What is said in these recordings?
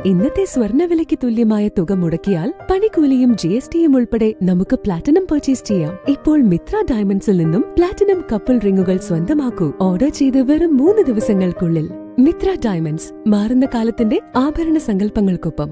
ഇന്നത്തെ സ്വർണ്ണവിലയ്ക്ക് തുല്യമായ തുക മുടക്കിയാൽ പണിക്കൂലിയും ജി എസ് ടിയും ഉൾപ്പെടെ നമുക്ക് പ്ലാറ്റിനം പർച്ചേസ് ചെയ്യാം ഇപ്പോൾ മിത്ര ഡയമണ്ട്സിൽ നിന്നും പ്ലാറ്റിനം കപ്പിൾ റിങ്ങുകൾ സ്വന്തമാക്കൂ ഓർഡർ ചെയ്ത് വെറും മൂന്ന് ദിവസങ്ങൾക്കുള്ളിൽ മിത്ര ഡയമണ്ട്സ് മാറുന്ന കാലത്തിന്റെ ആഭരണ സങ്കല്പങ്ങൾക്കൊപ്പം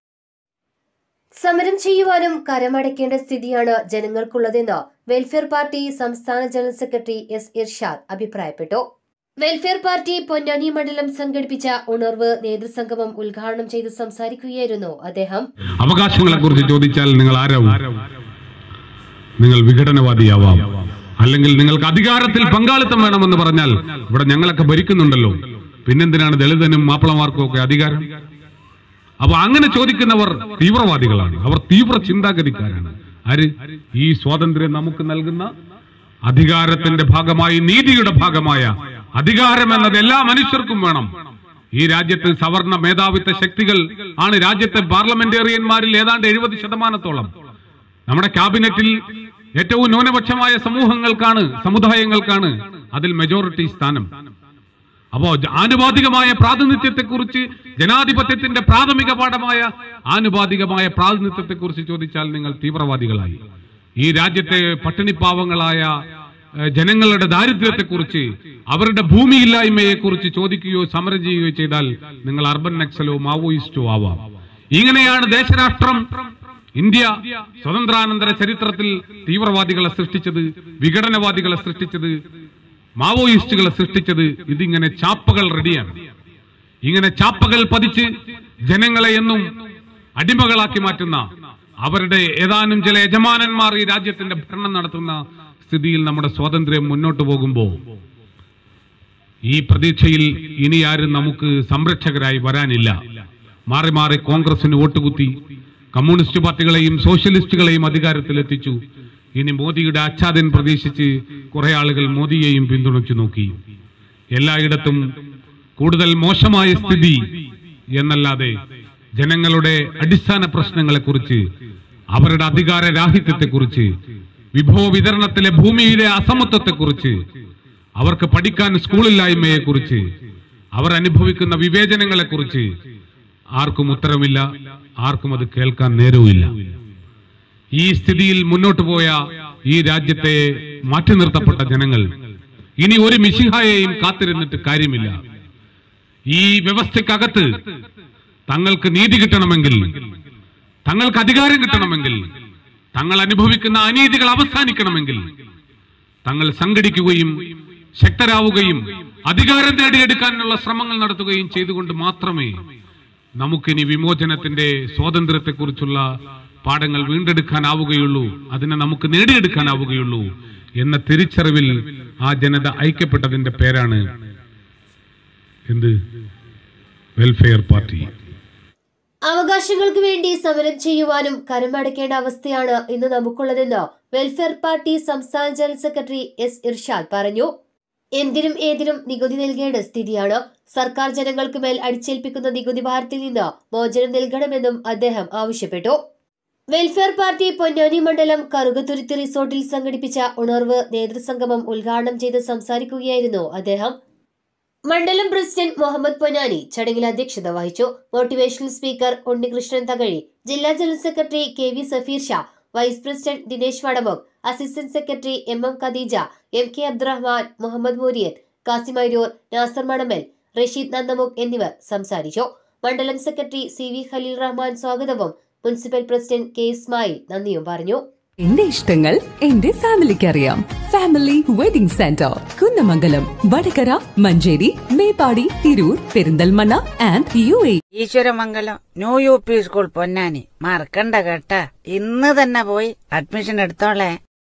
സമരം ചെയ്യുവാനും കരമടയ്ക്കേണ്ട സ്ഥിതിയാണ് ജനങ്ങൾക്കുള്ളതെന്ന് വെൽഫെയർ പാർട്ടി സംസ്ഥാന ജനറൽ സെക്രട്ടറി എസ് ഇർഷാദ് അഭിപ്രായപ്പെട്ടു വെൽഫെയർ പാർട്ടി പൊന്നാനി മണ്ഡലം സംഘടിപ്പിച്ച ഉണർവ് നേതൃസംഗമം ഉദ്ഘാടനം ചെയ്ത് സംസാരിക്കുകയായിരുന്നു അദ്ദേഹം അവകാശങ്ങളെ കുറിച്ച് ചോദിച്ചാൽ നിങ്ങൾ ആരാവും നിങ്ങൾ വിഘടനവാദിയാവാം അല്ലെങ്കിൽ നിങ്ങൾക്ക് അധികാരത്തിൽ പങ്കാളിത്തം വേണമെന്ന് പറഞ്ഞാൽ ഇവിടെ ഞങ്ങളൊക്കെ ഭരിക്കുന്നുണ്ടല്ലോ പിന്നെന്തിനാണ് ദളിതനും മാപ്പിളമാർക്കും ഒക്കെ അധികാരം അപ്പൊ അങ്ങനെ ചോദിക്കുന്നവർ തീവ്രവാദികളാണ് അവർ തീവ്ര ചിന്താഗതിക്കാരാണ് ആര് ഈ സ്വാതന്ത്ര്യം നമുക്ക് നൽകുന്ന അധികാരത്തിന്റെ ഭാഗമായി നീതിയുടെ ഭാഗമായ അധികാരം എന്നത് എല്ലാ മനുഷ്യർക്കും വേണം ഈ രാജ്യത്ത് സവർണ മേധാവിത്വ ശക്തികൾ ആണ് രാജ്യത്തെ പാർലമെന്റേറിയന്മാരിൽ ഏതാണ്ട് എഴുപത് ശതമാനത്തോളം നമ്മുടെ ക്യാബിനറ്റിൽ ഏറ്റവും ന്യൂനപക്ഷമായ സമൂഹങ്ങൾക്കാണ് സമുദായങ്ങൾക്കാണ് അതിൽ മെജോറിറ്റി സ്ഥാനം അപ്പോ ജ- ആനുപാതികമായ പ്രാതിനിധ്യത്തെക്കുറിച്ച് ജനാധിപത്യത്തിന്റെ പ്രാഥമിക പാഠമായ ആനുപാതികമായ പ്രാതിനിധ്യത്തെക്കുറിച്ച് ചോദിച്ചാൽ നിങ്ങൾ തീവ്രവാദികളായി ഈ രാജ്യത്തെ പട്ടിണിപ്പാവങ്ങളായ ഏഹ്, ജനങ്ങളുടെ ദാരിദ്ര്യത്തെക്കുറിച്ച് അവരുടെ ഭൂമിയില്ലായ്മയെക്കുറിച്ച് ചോദിക്കുകയോ സമരം ചെയ്യുകയോ ചെയ്താൽ നിങ്ങൾ അർബൻ നക്സലോ മാവോയിസ്റ്റോ ആവാം ഇങ്ങനെയാണ് ദേശരാഷ്ട്രം ഇന്ത്യ സ്വതന്ത്രാനന്തര ചരിത്രത്തിൽ തീവ്രവാദികളെ സൃഷ്ടിച്ചത് വിഘടനവാദികളെ സൃഷ്ടിച്ചത് മാവോയിസ്റ്റുകളെ സൃഷ്ടിച്ചത് ഇതിങ്ങനെ ചാപ്പകൾ റെഡിയാണ് ഇങ്ങനെ ചാപ്പകൾ പതിച്ച് ജനങ്ങളെ എന്നും അടിമകളാക്കി മാറ്റുന്ന അവരുടെ ഏതാനും ചില യജമാനന്മാർ ഈ രാജ്യത്തിന്റെ ഭരണം നടത്തുന്ന സ്ഥിതിയിൽ നമ്മുടെ സ്വാതന്ത്ര്യം മുന്നോട്ട് പോകുമ്പോൾ ഈ പ്രതീക്ഷയിൽ ഇനി ആരും നമുക്ക് സംരക്ഷകരായി വരാനില്ല മാറി മാറി കോൺഗ്രസിന് വോട്ടുകുത്തി കമ്മ്യൂണിസ്റ്റ് പാർട്ടികളെയും സോഷ്യലിസ്റ്റുകളെയും അധികാരത്തിലെത്തിച്ചു ഇനി മോദിയുടെ ആച്ഛാദൻ പ്രതീക്ഷിച്ച് കുറെ ആളുകൾ മോദിയെയും പിന്തുണച്ചു നോക്കി എല്ലായിടത്തും കൂടുതൽ മോശമായ സ്ഥിതി എന്നല്ലാതെ ജനങ്ങളുടെ അടിസ്ഥാന പ്രശ്നങ്ങളെക്കുറിച്ച് അവരുടെ അധികാര രാഹിത്യത്തെക്കുറിച്ച് വിഭവ വിതരണത്തിലെ ഭൂമിയിലെ അസമത്വത്തെക്കുറിച്ച് അവർക്ക് പഠിക്കാൻ സ്കൂളില്ലായ്മയെക്കുറിച്ച് അവർ അനുഭവിക്കുന്ന വിവേചനങ്ങളെക്കുറിച്ച് ആർക്കും ഉത്തരമില്ല ആർക്കും അത് കേൾക്കാൻ നേരവുമില്ല ഈ സ്ഥിതിയിൽ മുന്നോട്ട് പോയ ഈ രാജ്യത്തെ മാറ്റി നിർത്തപ്പെട്ട ജനങ്ങൾ ഇനി ഒരു മിശിഹായെയും കാത്തിരുന്നിട്ട് കാര്യമില്ല ഈ വ്യവസ്ഥയ്ക്കകത്ത് തങ്ങൾക്ക് നീതി കിട്ടണമെങ്കിൽ തങ്ങൾക്ക് അധികാരം കിട്ടണമെങ്കിൽ തങ്ങൾ അനുഭവിക്കുന്ന അനീതികൾ അവസാനിക്കണമെങ്കിൽ തങ്ങൾ സംഘടിക്കുകയും ശക്തരാവുകയും അധികാരം നേടിയെടുക്കാനുള്ള ശ്രമങ്ങൾ നടത്തുകയും ചെയ്തുകൊണ്ട് മാത്രമേ നമുക്കിനി വിമോചനത്തിന്റെ സ്വാതന്ത്ര്യത്തെക്കുറിച്ചുള്ള പാഠങ്ങൾ വീണ്ടെടുക്കാനാവുകയുള്ളൂ അതിനെ നമുക്ക് നേടിയെടുക്കാനാവുകയുള്ളൂ എന്ന തിരിച്ചറിവിൽ ആ ജനത ഐക്യപ്പെട്ടതിന്റെ പേരാണ് എന്ത് വെൽഫെയർ പാർട്ടി അവകാശങ്ങൾക്ക് വേണ്ടി സമരം ചെയ്യുവാനും കരമടയ്ക്കേണ്ട അവസ്ഥയാണ് ഇന്ന് നമുക്കുള്ളതെന്ന് വെൽഫെയർ പാർട്ടി സംസ്ഥാന ജനറൽ സെക്രട്ടറി എസ് ഇർഷാദ് പറഞ്ഞു എന്തിനും ഏതിനും നികുതി നൽകേണ്ട സ്ഥിതിയാണ് സർക്കാർ ജനങ്ങൾക്ക് മേൽ അടിച്ചേൽപ്പിക്കുന്ന നികുതി ഭാരത്തിൽ നിന്ന് മോചനം നൽകണമെന്നും അദ്ദേഹം ആവശ്യപ്പെട്ടു വെൽഫെയർ പാർട്ടി പൊന്നാനി മണ്ഡലം കറുകത്തുരുത്തി റിസോർട്ടിൽ സംഘടിപ്പിച്ച ഉണർവ് നേതൃസംഗമം ഉദ്ഘാടനം ചെയ്ത് സംസാരിക്കുകയായിരുന്നു അദ്ദേഹം മണ്ഡലം പ്രസിഡന്റ് മുഹമ്മദ് പൊന്നാനി ചടങ്ങിൽ അധ്യക്ഷത വഹിച്ചു മോട്ടിവേഷണൽ സ്പീക്കർ ഉണ്ണികൃഷ്ണൻ തകഴി ജില്ലാ general secretary K V Safeer Shah vice president Dinesh Vadamukh assistant secretary M M Khadeeja M K Abdurahman Muhammad Moorian Kasim Aroor Nasar Manamal Rasheed Nandamukh എന്നിവർ സംസാരിച്ചു മണ്ഡലം secretary C V Khaleel Rahman സ്വാഗതവും മുനിസിപ്പൽ പ്രസിഡന്റ് കെ ഇസ്മായിൽ നന്ദിയും പറഞ്ഞു എന്റെ ഇഷ്ടങ്ങൾ എന്റെ ഫാമിലിക്ക് അറിയാം family wedding centre Kunnamangalam Vadakara Manjeri Meppadi Tirur Perinthalmanna and U A Eswaramangalam new U P school Ponnani മറക്കണ്ട കേട്ടാ ഇന്ന് തന്നെ പോയി അഡ്മിഷൻ എടുത്തോളേ